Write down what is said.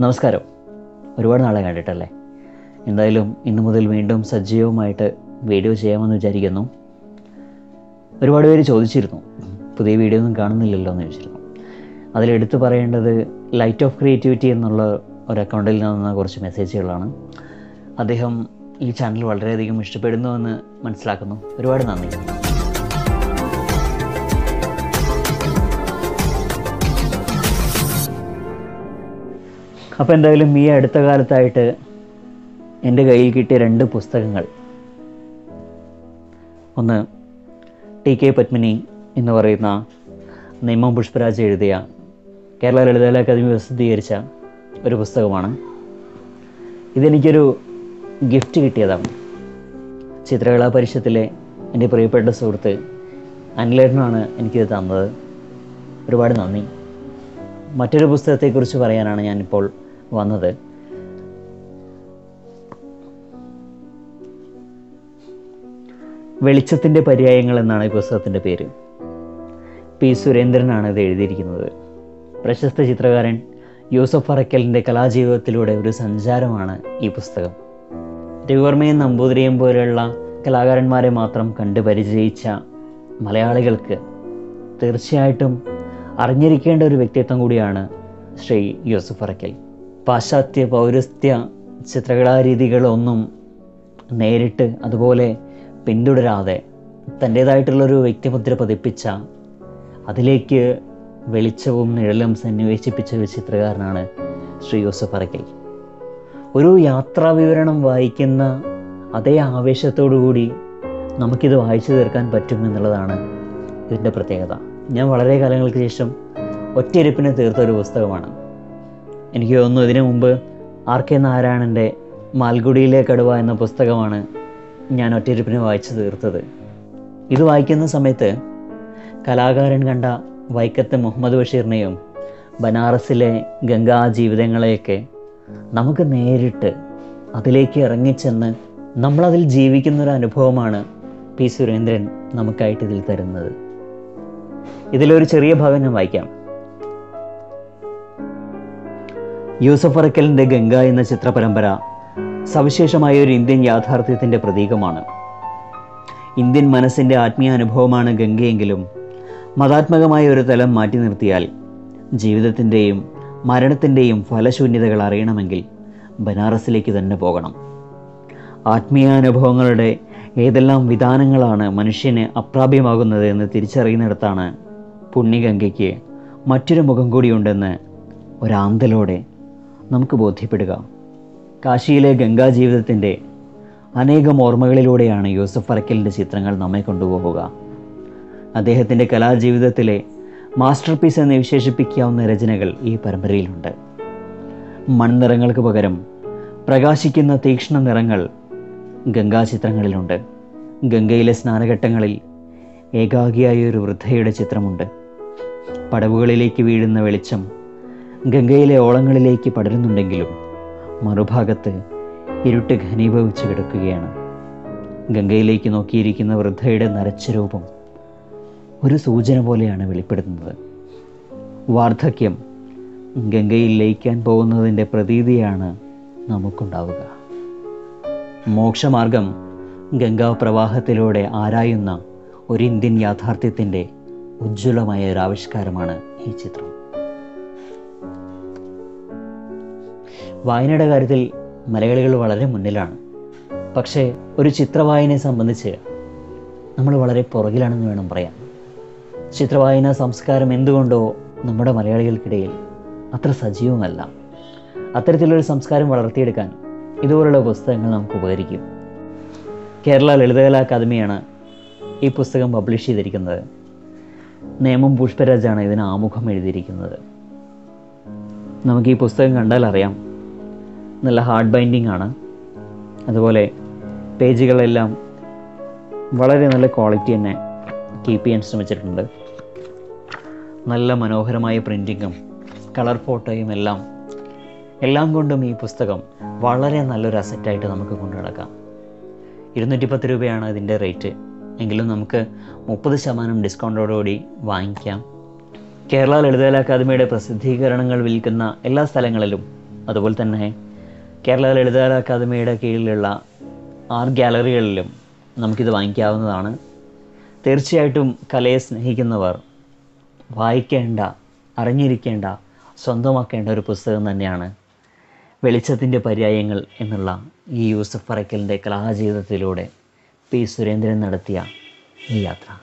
നമസ്കാരം ഒരുപാട് നാളെ കണ്ടിട്ടല്ലേ എന്തായാലും ഇന്നു മുതൽ വീണ്ടും സജീവമായിട്ട് വീഡിയോ ചെയ്യാമെന്ന് വിചാരിക്കുന്നു ഒരുപാട് പേര് ചോദിച്ചിരുന്നു പുതിയ വീഡിയോ ഒന്നും കാണുന്നില്ലല്ലോ എന്ന് ചോദിച്ചിരുന്നു അതിലെടുത്ത് പറയേണ്ടത് ലൈറ്റ് ഓഫ് ക്രിയേറ്റിവിറ്റി എന്നുള്ള ഒരു അക്കൗണ്ടിൽ നിന്ന് കുറച്ച് മെസ്സേജുകളാണ് അദ്ദേഹം ഈ ചാനൽ വളരെയധികം ഇഷ്ടപ്പെടുന്നുവെന്ന് മനസ്സിലാക്കുന്നു ഒരുപാട് നന്ദി അപ്പോൾ എന്തായാലും ഈ അടുത്ത കാലത്തായിട്ട് എൻ്റെ കയ്യിൽ കിട്ടിയ രണ്ട് പുസ്തകങ്ങൾ ഒന്ന് ടി കെ പത്മിനി എന്ന് പറയുന്ന നിയമം പുഷ്പരാജ് എഴുതിയ കേരള ലളിതകല അക്കാദമി പ്രസിദ്ധീകരിച്ച ഒരു പുസ്തകമാണ് ഇതെനിക്കൊരു ഗിഫ്റ്റ് കിട്ടിയതാണ് ചിത്രകലാ പരിഷത്തിലെ എൻ്റെ പ്രിയപ്പെട്ട സുഹൃത്ത് അനിലേട്ടനാണ് എനിക്കിത് തന്നത് ഒരുപാട് നന്ദി മറ്റൊരു പുസ്തകത്തെക്കുറിച്ച് പറയാനാണ് ഞാനിപ്പോൾ വന്നത് വെളിച്ചത്തിൻ്റെ പര്യായങ്ങൾ എന്നാണ് ഈ പുസ്തകത്തിൻ്റെ പേര് പി സുരേന്ദ്രനാണ് ഇത് എഴുതിയിരിക്കുന്നത് പ്രശസ്ത ചിത്രകാരൻ യൂസഫ് അറക്കലിൻ്റെ കലാജീവിതത്തിലൂടെ ഒരു സഞ്ചാരമാണ് ഈ പുസ്തകം രഘുവർമ്മയും നമ്പൂതിരിയും പോലെയുള്ള കലാകാരന്മാരെ മാത്രം കണ്ട് പരിചയിച്ച മലയാളികൾക്ക് തീർച്ചയായിട്ടും അറിഞ്ഞിരിക്കേണ്ട ഒരു വ്യക്തിത്വം കൂടിയാണ് ശ്രീ യൂസഫ് അറക്കൽ പാശ്ചാത്യ പൗരസ്ത്യ ചിത്രകലാരീതികളൊന്നും നേരിട്ട് അതുപോലെ പിന്തുടരാതെ തൻ്റേതായിട്ടുള്ളൊരു വ്യക്തിമുദ്ര പതിപ്പിച്ച അതിലേക്ക് വെളിച്ചവും നിഴലും സന്നിവേശിപ്പിച്ച ഒരു ചിത്രകാരനാണ് ശ്രീ യൂസഫ് അറക്കൽ ഒരു യാത്രാ വിവരണം വായിക്കുന്ന അതേ ആവേശത്തോടു കൂടി നമുക്കിത് വായിച്ചു തീർക്കാൻ പറ്റും എന്നുള്ളതാണ് ഇതിൻ്റെ പ്രത്യേകത ഞാൻ വളരെ കാലങ്ങൾക്ക് ശേഷം ഒറ്റയിരുപ്പിന് തീർത്ത ഒരു പുസ്തകമാണ് എനിക്ക് തോന്നുന്നു ഇതിനു മുമ്പ് ആർ കെ നാരായണൻ്റെ മാൽഗുഡിയിലെ കടുവ എന്ന പുസ്തകമാണ് ഞാൻ ഒറ്റയിരുപ്പിന് വായിച്ചു തീർത്തത് ഇത് വായിക്കുന്ന സമയത്ത് കലാകാരൻ കണ്ട വൈക്കത്ത് മുഹമ്മദ് ബഷീറിനെയും ബനാറസിലെ ഗംഗാ ജീവിതങ്ങളെയൊക്കെ നമുക്ക് നേരിട്ട് അതിലേക്ക് ഇറങ്ങിച്ചെന്ന് നമ്മളതിൽ ജീവിക്കുന്ന ഒരു അനുഭവമാണ് പി സുരേന്ദ്രൻ നമുക്കായിട്ട് ഇതിൽ തരുന്നത് ഇതിലൊരു ചെറിയ ഭാഗം ഞാൻ വായിക്കാം യൂസഫ് അറക്കലിൻ്റെ ഗംഗ എന്ന ചിത്രപരമ്പര സവിശേഷമായ ഒരു ഇന്ത്യൻ യാഥാർത്ഥ്യത്തിൻ്റെ പ്രതീകമാണ് ഇന്ത്യൻ മനസ്സിൻ്റെ ആത്മീയാനുഭവമാണ് ഗംഗയെങ്കിലും മതാത്മകമായ ഒരു തലം മാറ്റി നിർത്തിയാൽ ജീവിതത്തിൻ്റെയും മരണത്തിൻ്റെയും ഫലശൂന്യതകൾ അറിയണമെങ്കിൽ ബനാറസിലേക്ക് തന്നെ പോകണം ആത്മീയാനുഭവങ്ങളുടെ ഏതെല്ലാം വിധാനങ്ങളാണ് മനുഷ്യന് അപ്രാപ്യമാകുന്നത് എന്ന് തിരിച്ചറിയുന്നിടത്താണ് പുണ്യഗംഗയ്ക്ക് മറ്റൊരു മുഖം കൂടിയുണ്ടെന്ന് ഒരാന്തലോടെ നമുക്ക് ബോധ്യപ്പെടുക കാശിയിലെ ഗംഗാ ജീവിതത്തിൻ്റെ അനേകം ഓർമ്മകളിലൂടെയാണ് യൂസഫ് അറക്കലിൻ്റെ ചിത്രങ്ങൾ നമ്മെ കൊണ്ടുപോകുക അദ്ദേഹത്തിൻ്റെ കലാജീവിതത്തിലെ മാസ്റ്റർ പീസ് എന്ന് വിശേഷിപ്പിക്കാവുന്ന രചനകൾ ഈ പരമ്പരയിലുണ്ട് മൺനിറങ്ങൾക്ക് പകരം പ്രകാശിക്കുന്ന തീക്ഷ്ണ നിറങ്ങൾ ഗംഗാ ചിത്രങ്ങളിലുണ്ട് ഗംഗയിലെ സ്നാനഘട്ടങ്ങളിൽ ഏകാഗിയായ ഒരു വൃദ്ധയുടെ ചിത്രമുണ്ട് പടവുകളിലേക്ക് വീഴുന്ന വെളിച്ചം ഗംഗയിലെ ഓളങ്ങളിലേക്ക് പടരുന്നുണ്ടെങ്കിലും മറുഭാഗത്ത് ഇരുട്ട് ഘനീഭവിച്ച് കിടക്കുകയാണ് ഗംഗയിലേക്ക് നോക്കിയിരിക്കുന്ന വൃദ്ധയുടെ നരച്ച രൂപം ഒരു സൂചന പോലെയാണ് വെളിപ്പെടുത്തുന്നത് വാർദ്ധക്യം ഗംഗയിൽ ലയിക്കാൻ പോകുന്നതിൻ്റെ പ്രതീതിയാണ് നമുക്കുണ്ടാവുക മോക്ഷമാർഗം ഗംഗാ പ്രവാഹത്തിലൂടെ ആരായുന്ന ഒരു ഇന്ത്യൻ യാഥാർത്ഥ്യത്തിൻ്റെ ഉജ്ജ്വലമായ ഒരു ആവിഷ്കാരമാണ് ഈ ചിത്രം വായനയുടെ കാര്യത്തിൽ മലയാളികൾ വളരെ മുന്നിലാണ് പക്ഷേ ഒരു ചിത്രവായനയെ സംബന്ധിച്ച് നമ്മൾ വളരെ പുറകിലാണെന്ന് വേണം പറയാൻ ചിത്രവായന സംസ്കാരം എന്തുകൊണ്ടോ നമ്മുടെ മലയാളികൾക്കിടയിൽ അത്ര സജീവമല്ല അത്തരത്തിലൊരു സംസ്കാരം വളർത്തിയെടുക്കാൻ ഇതുപോലുള്ള പുസ്തകങ്ങൾ നമുക്ക് ഉപകരിക്കും കേരള ലളിതകലാ അക്കാദമിയാണ് ഈ പുസ്തകം പബ്ലിഷ് ചെയ്തിരിക്കുന്നത് നിയമം പുഷ്പരാജാണ് ഇതിന് ആമുഖം എഴുതിയിരിക്കുന്നത് നമുക്ക് ഈ പുസ്തകം കണ്ടാൽ അറിയാം നല്ല ഹാർഡ് ബൈൻഡിങ് ആണ് അതുപോലെ പേജുകളെല്ലാം വളരെ നല്ല ക്വാളിറ്റി തന്നെ കീപ്പ് ചെയ്യാൻ ശ്രമിച്ചിട്ടുണ്ട് നല്ല മനോഹരമായ പ്രിൻറ്റിങ്ങും കളർ ഫോട്ടോയും എല്ലാം എല്ലാം കൊണ്ടും ഈ പുസ്തകം വളരെ നല്ലൊരു അസറ്റായിട്ട് നമുക്ക് കൊണ്ടു നടക്കാം ഇരുന്നൂറ്റി പത്ത് രൂപയാണ് ഇതിൻ്റെ റേറ്റ് എങ്കിലും നമുക്ക് മുപ്പത് ശതമാനം ഡിസ്കൗണ്ടോടുകൂടി വാങ്ങിക്കാം കേരള ലളിതകല അക്കാദമിയുടെ പ്രസിദ്ധീകരണങ്ങൾ വിൽക്കുന്ന എല്ലാ സ്ഥലങ്ങളിലും അതുപോലെ തന്നെ കേരള ലളിതകലാ അക്കാദമിയുടെ കീഴിലുള്ള ആർട്ട് ഗാലറികളിലും നമുക്കിത് വാങ്ങിക്കാവുന്നതാണ് തീർച്ചയായിട്ടും കലയെ സ്നേഹിക്കുന്നവർ വായിക്കേണ്ട അറിഞ്ഞിരിക്കേണ്ട സ്വന്തമാക്കേണ്ട ഒരു പുസ്തകം തന്നെയാണ് വെളിച്ചത്തിൻ്റെ പര്യായങ്ങൾ എന്നുള്ള ഈ യൂസഫ് പറക്കലിൻ്റെ കലാജീവിതത്തിലൂടെ പി സുരേന്ദ്രൻ നടത്തിയ ഈ യാത്ര